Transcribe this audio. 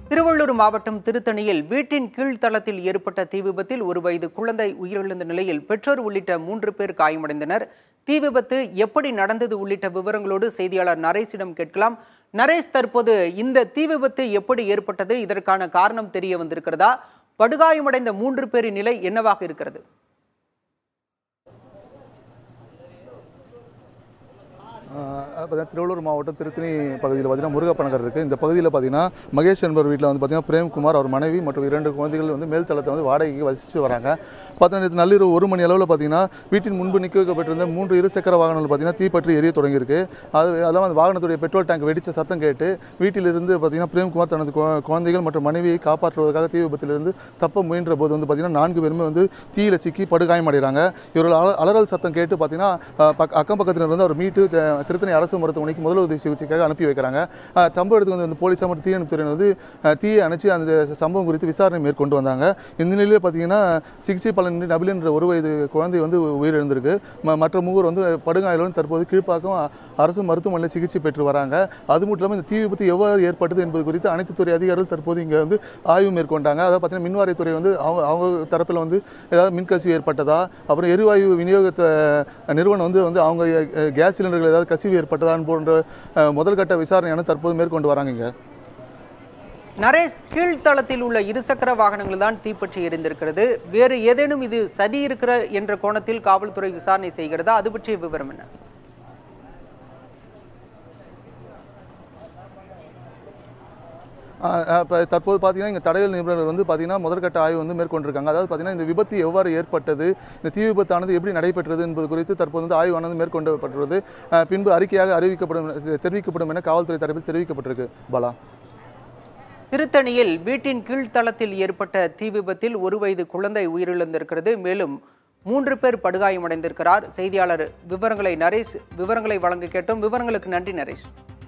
திருவள்ளூர் மாவட்டம் திருத்தணியில் வீட்டின் கீழ்த்தளத்தில் ஏற்பட்ட தீ விபத்தில் ஒரு வயது குழந்தை உயிரிழந்த நிலையில் பெற்றோர் உள்ளிட்ட மூன்று பேர் காயமடைந்தனர் தீ விபத்து எப்படி நடந்தது உள்ளிட்ட விவரங்களோடு செய்தியாளர் நரேஷிடம் கேட்கலாம் நரேஷ் தற்போது இந்த தீ விபத்து எப்படி ஏற்பட்டது இதற்கான காரணம் தெரிய வந்திருக்கிறதா படுகாயமடைந்த மூன்று பேரின் நிலை என்னவாக இருக்கிறது பார்த்தீங்கன்னா திருவள்ளூர் மாவட்டம் திருத்தணி பகுதியில் பார்த்தீங்கன்னா முருகப்பனகர் இருக்குது இந்த பகுதியில் பார்த்தீங்கன்னா மகேஷ் என்பவர் வீட்டில் வந்து பார்த்தீங்கன்னா பிரேம்குமார் அவர் மனைவி மற்றும் இரண்டு குழந்தைகள் வந்து மேல் தளத்தை வந்து வாடகைக்கு வசித்து வராங்க பார்த்தீங்கன்னா நேற்று நள்ளிரவு ஒரு மணி அளவில் பார்த்தீங்கன்னா வீட்டின் முன்பு நிற்க வைக்கப்பட்டிருந்த மூன்று இருசக்கர வாகனங்கள் பார்த்தீங்கன்னா தீப்பற்றி எரிய தொடங்கியிருக்கு அது அல்லாமல் அந்த வாகனத்துடைய பெட்ரோல் டேங்க் வெடித்த சத்தம் கேட்டு வீட்டிலிருந்து பார்த்தீங்கன்னா பிரேம்குமார் தனது கு- குழந்தைகள் மற்றும் மனைவியை காப்பாற்றுவதற்காக தீ விபத்திலிருந்து தப்ப முயன்ற போது வந்து பார்த்தீங்கன்னா நான்கு பேருமே வந்து தீயில சிக்கி படுகாயமடைகிறாங்க இவர்கள் அல- அலறல் சத்தம் கேட்டு பார்த்தீங்கன்னா அஹ், பக்க- அக்கம் பக்கத்தில் இருந்து அவர் மீட்டு த- திருத்தணி அரசு மருத்துவமனைக்கு முதலுதவி சிகிச்சைக்காக அனுப்பி வைக்கிறாங்க அஹ், சம்பவத்துக்கு வந்து இந்த போலீஸார் மற்றும் தீயணைப்புத்துறையினர் வந்து அஹ், தீயை அணைச்சு அந்த சம்பவம் குறித்து விசாரணை மேற்கொண்டு வந்தாங்க இந்த நிலையில் பார்த்தீங்கன்னா சிகிச்சை பலனின்றி நபில் என்ற ஒரு வயது குழந்தை வந்து உயிரிழந்திருக்கு ம- மற்ற மூவர் வந்து படுகாயலுடன் தற்போது கீழ்ப்பாக்கம் அ- அரசு மருத்துவமனையில் சிகிச்சை பெற்று வராங்க அது மட்டும் இல்லாமல் இந்த தீ விபத்து எவ்வாறு ஏற்பட்டது என்பது குறித்து அனைத்து துறை அதிகாரிகள் தற்போது இங்கே வந்து ஆய்வு மேற்கொண்டாங்க அதாவது பார்த்தீங்கன்னா மின்வாரியத்துறை வந்து அவங்க அவங்க தரப்பில் வந்து ஏதாவது மின்கசிவு ஏற்பட்டதா அப்புறம் எரிவாயு விநியோகத்தை நிறுவனம் வந்து வந்து அவங்க அஹ், கேஸ் சிலிண்டர்கள் ஏதாவது கசிவு ஏற்பட்டதான் போன்ற அஹ், முதல்கட்ட விசாரணையான தற்போது மேற்கொண்டு வராங்க இங்கே நரேஷ் கீழ்த்தளத்தில் உள்ள இருசக்கர வாகனங்கள் தான் தீப்பற்றி எரிந்திருக்கிறது வேறு ஏதேனும் இது சதி இருக்கிற என்ற கோணத்தில் காவல்துறை விசாரணை செய்கிறதா அது பற்றிய விவரம் என்ன இப்போ தற்போது பார்த்தீங்கன்னா இங்கே தடையல் நிபுணர்கள் வந்து பார்த்தீங்கன்னா முதற்கட்ட ஆய்வு வந்து மேற்கொண்டிருக்காங்க அதாவது பார்த்தீங்கன்னா இந்த விபத்து எவ்வாறு ஏற்பட்டது இந்த தீ விபத்தானது எப்படி நடைபெற்றது என்பது குறித்து தற்போது வந்து ஆய்வானது மேற்கொள்ளப்பட்டுள்ளது அஹ், பின்பு அறிக்கையாக அறிவிக்கப்படும் தெரிவிக்கப்படும் என காவல்துறை தரப்பில் தெரிவிக்கப்பட்டிருக்கு பாலா திருத்தணியில் வீட்டின் கீழ்த்தளத்தில் ஏற்பட்ட தீ விபத்தில் ஒரு வயது குழந்தை உயிரிழந்திருக்கிறது மேலும் மூன்று பேர் படுகாயமடைந்திருக்கிறார் செய்தியாளர் விவரங்களை நரேஷ் விவரங்களை வழங்க கேட்டோம் விவரங்களுக்கு நன்றி நரேஷ்